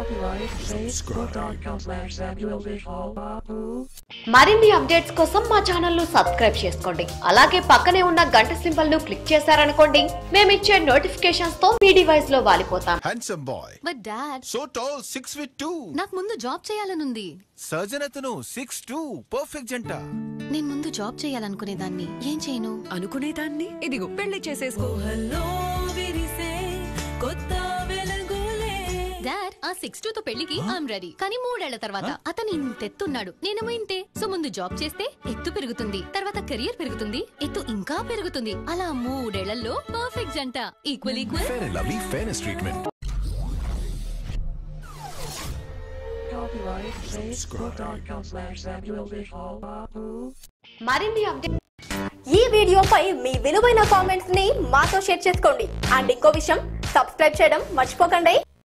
Copyright Facebook.com slash Samuel Vishal Babu. మరిన్ని updates కోసం మా ఛానల్ ను సబ్స్క్రైబ్ చేసుకోండి అలాగే పక్కనే ఉన్న గంట సింబల్ ను క్లిక్ చేశారనుకోండి మేమిచ్చే నోటిఫికేషన్స్ తో మీ డివైస్ లో వాలిపోతాం handsome boy but dad so tall six feet two నాకు ముందు జాబ్ చేయాలనుంది సర్జన్ అతను సిక్స్ టూ పర్ఫెక్ట్ జంట నేను ముందు జాబ్ చేయాలనుకునేదాన్ని ఏం చేయను అనుకునేదాన్ని ఇదిగో పెళ్లి చేసేసుకో డాడ్ ఆ సిక్స్ టూ తో పెళ్లికి ఐఎమ్ రెడీ కానీ మూడేళ్ల తర్వాత అతను ఇంతెత్తున్నాడు నేనేమో ఇంతే సో ముందు జాబ్ చేస్తే ఎత్తు పెరుగుతుంది తర్వాత కెరియర్ పెరుగుతుంది ఎత్తు ఇంకా పెరుగుతుంది అలా మూడేళ్లలో పర్ఫెక్ట్ జంట equal equal fair and lovely fairness treatment Copyright Facebook.com slash Samuel Vishal Babu. మరిన్ని అప్డేట్ ఈ వీడియోపై మీ విలువైన కామెంట్స్ ని మాతో షేర్ చేసుకోండి అండ్ ఇంకో విషయం సబ్స్క్రైబ్ చేయడం మర్చిపోకండి